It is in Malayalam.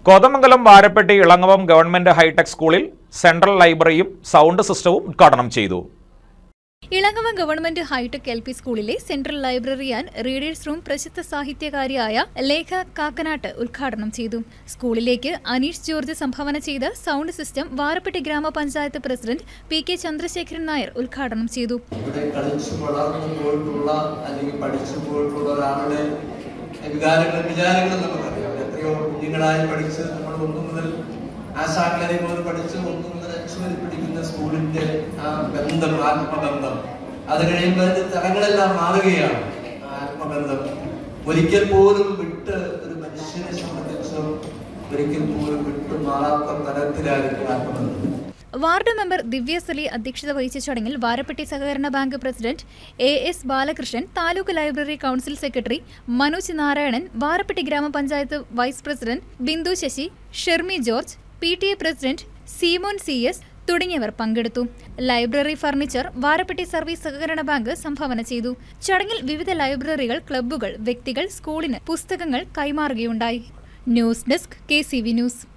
കോതമംഗലം വാരപ്പെട്ടി ഇളങ്ങവം ഗവൺമെന്റ് ഹൈടെക് സ്കൂളിൽ സെൻട്രൽ ലൈബ്രറിയും സൗണ്ട് സിസ്റ്റവും ഉദ്ഘാടനം ചെയ്തു Elangava government hitech L P സ്കൂളിലെ central library and readers room പ്രശസ്ത സാഹിത്യകാരിയായ ലേഖ കാക്കനാട്ട് ഉദ്ഘാടനം ചെയ്തു സ്കൂളിലേക്ക് അനീഷ് ജോർജ് സംഭാവന ചെയ്ത സൗണ്ട് സിസ്റ്റം വാരപ്പെട്ടി ഗ്രാമപഞ്ചായത്ത് president P K Chandrasekharan Nair ഉദ്ഘാടനം ചെയ്തു ഇവിടെ കളിച്ചു വളർന്നു പോയിട്ടുള്ള അല്ലെങ്കിൽ പഠിച്ചു പോയിട്ടുള്ള ഒരാളുടെ വികാരങ്ങളും വിചാരങ്ങളും നമുക്കറിയാം എത്രയോ കുഞ്ഞുങ്ങളായി പഠിച്ച് നമ്മൾ ഒന്നു മുതൽ ആശാക്കളരെ മുതൽ പഠിച്ച് ഒന്നു മുതൽ അഞ്ചു വരെ പഠിക്കുന്ന സ്കൂളിന്റെ ആ ബന്ധം ആത്മബന്ധം അത് കഴിയുമ്പോൾ അതിന്റെ തലങ്ങളെല്ലാം മാറുകയാണ് ആ ആത്മബന്ധം ഒരിക്കൽ പോലും വിട്ട് ഒരു മനുഷ്യനെ സംബന്ധിച്ച് ഒരിക്കൽ പോലും വിട്ടു മാറാത്ത തരത്തിലായിരിക്കും ആത്മബന്ധം വാർഡ് മെമ്പർ ദിവ്യ സലി അധ്യക്ഷത വഹിച്ച ചടങ്ങിൽ വാരപ്പെട്ടി സഹകരണ bank president A S Balakrishnan taluk library council secretary Manoj Narayanan Varappetty ഗ്രാമപഞ്ചായത്ത് vice president Bindu Sasi Shermi George P T A president Simon C S തുടങ്ങിയവർ പങ്കെടുത്തു ലൈബ്രറി ഫർണിച്ചർ വാരപ്പെട്ടി സർവീസ് സഹകരണ ബാങ്ക് സംഭാവന ചെയ്തു ചടങ്ങിൽ വിവിധ ലൈബ്രറികൾ ക്ലബ്ബുകൾ വ്യക്തികൾ സ്കൂളിന് പുസ്തകങ്ങൾ കൈമാറുകയുണ്ടായി ന്യൂസ് ഡെസ്ക് കെ ന്യൂസ്